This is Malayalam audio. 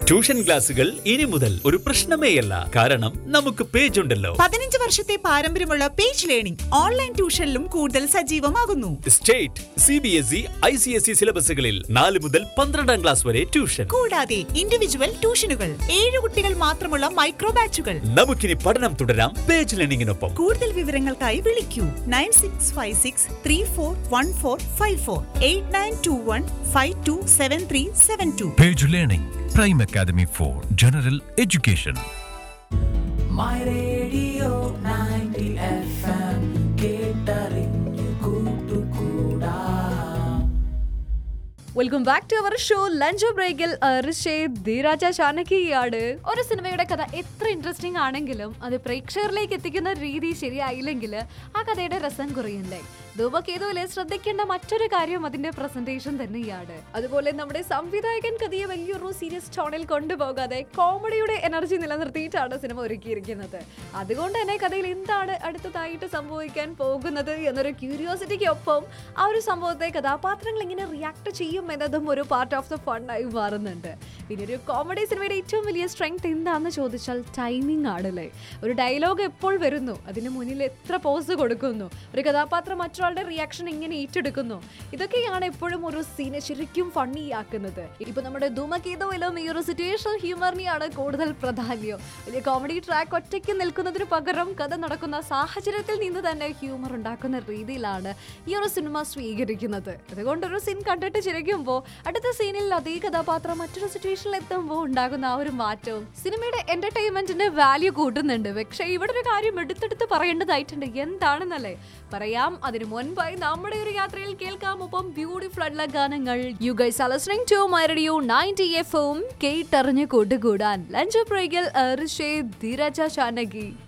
ട്യൂഷൻ ക്ലാസുകൾ ഇനി മുതൽ ഒരു പ്രശ്നമേയല്ല കാരണം നമുക്ക് പേജ് ഉണ്ടല്ലോ പതിനഞ്ച് വർഷത്തെ പാരമ്പര്യമുള്ള പേജ് ലേണിംഗ് ഓൺലൈൻ ട്യൂഷനിലും കൂടുതൽ സജീവമാകുന്നു state C B S E I C S E സിലബസുകളിൽ നാല് മുതൽ പന്ത്രണ്ടാം ക്ലാസ് വരെ ട്യൂഷൻ കൂടാതെ ഇൻഡിവിജ്വൽ ട്യൂഷനുകൾ ഏഴ് കുട്ടികൾ മാത്രമുള്ള മൈക്രോ ബാച്ചുകൾ നമുക്കിനി പഠനം തുടരാം പേജ് ലേണിംഗിനൊപ്പം കൂടുതൽ വിവരങ്ങൾക്കായി വിളിക്കൂ nine six five six three four one four five four eight nine two one five two seven three seven two Page Learning, Prime Academy for General Education. My radio 90 FM കേട്ടറിഞ്ഞു കൂട്ടുകൂടാ welcome back to our show lunch ബ്രേക്കിൽ ധീരാജ ചാനകിയാണ് ഒരു സിനിമയുടെ കഥ എത്ര ഇൻട്രസ്റ്റിംഗ് ആണെങ്കിലും അത് പ്രേക്ഷകരിലേക്ക് എത്തിക്കുന്ന രീതി ശരിയായില്ലെങ്കിൽ ആ കഥയുടെ രസം കുറയില്ലേ ധൂമക്കേതുവിലെ ശ്രദ്ധിക്കേണ്ട മറ്റൊരു കാര്യം അതിന്റെ പ്രസന്റേഷൻ തന്നെയാണ് അതുപോലെ നമ്മുടെ സംവിധായകൻ കഥയെ വലിയൊരു സീരിയസ് ടോണിൽ കൊണ്ടുപോകാതെ കോമഡിയുടെ എനർജി നിലനിർത്തിയിട്ടാണ് സിനിമ ഒരുക്കിയിരിക്കുന്നത് അതുകൊണ്ട് തന്നെ കഥയിൽ എന്താണ് അടുത്തതായിട്ട് സംഭവിക്കാൻ പോകുന്നത് എന്നൊരു ക്യൂരിയോസിറ്റിക്ക് ഒപ്പം ആ ഒരു സംഭവത്തെ കഥാപാത്രങ്ങൾ എങ്ങനെ റിയാക്ട് ചെയ്യും എന്നതും ഒരു പാർട്ട് ഓഫ് ദ ഫണ്ടായി മാറുന്നുണ്ട് പിന്നെ ഒരു കോമഡി സിനിമയുടെ ഏറ്റവും വലിയ സ്ട്രെങ്ത് എന്താണെന്ന് ചോദിച്ചാൽ ടൈമിംഗ് ആണല്ലേ ഒരു ഡയലോഗ് എപ്പോൾ വരുന്നു അതിന് മുന്നിൽ എത്ര പോസ് കൊടുക്കുന്നു ഒരു കഥാപാത്രം മറ്റൊരാളുടെ റിയാക്ഷൻ എങ്ങനെ ഏറ്റെടുക്കുന്നു ഇതൊക്കെയാണ് എപ്പോഴും ഒരു സീനെ ശരിക്കും ഫണ്ണി ആക്കുന്നത് ഇപ്പൊ നമ്മുടെ ധൂമകേതുവിലും ഈ ഒരു സിറ്റുവേഷണൽ ഹ്യൂമറിനെയാണ് കൂടുതൽ പ്രാധാന്യം വലിയ കോമഡി ട്രാക്ക് ഒറ്റയ്ക്ക് നിൽക്കുന്നതിന് പകരം കഥ നടക്കുന്ന സാഹചര്യത്തിൽ നിന്ന് തന്നെ ഹ്യൂമർ ഉണ്ടാക്കുന്ന രീതിയിലാണ് ഈ ഒരു സിനിമ സ്വീകരിക്കുന്നത് അതുകൊണ്ട് ഒരു സീൻ കണ്ടിട്ട് ചിരിക്കുമ്പോൾ അടുത്ത സീനിൽ അതേ കഥാപാത്രം മറ്റൊരു സിറ്റുവേഷനിൽ എത്തുമ്പോൾ ഉണ്ടാകുന്ന ആ ഒരു മാറ്റവും സിനിമയുടെ എന്റർടൈൻമെന്റിന് വാല്യൂ കൂട്ടുന്നുണ്ട് പക്ഷേ ഇവിടെ ഒരു കാര്യം എടുത്തെടുത്ത് പറയേണ്ടതായിട്ടുണ്ട് എന്താണെന്നല്ലേ പറയാം അതിനു മുൻപായി നമ്മുടെ ഒരു യാത്രയിൽ കേൾക്കാം ഒപ്പം ബ്യൂട്ടിഫുൾ ആയിട്ടുള്ള ഗാനങ്ങൾ you guys are listening to my radio 90 എഫും കേട്ടറിഞ്ഞ് കൂട്ടുകൂടാൻ ലഞ്ച് ബ്രേക്കിൽ ഋഷേ ധീരജ ചാനകി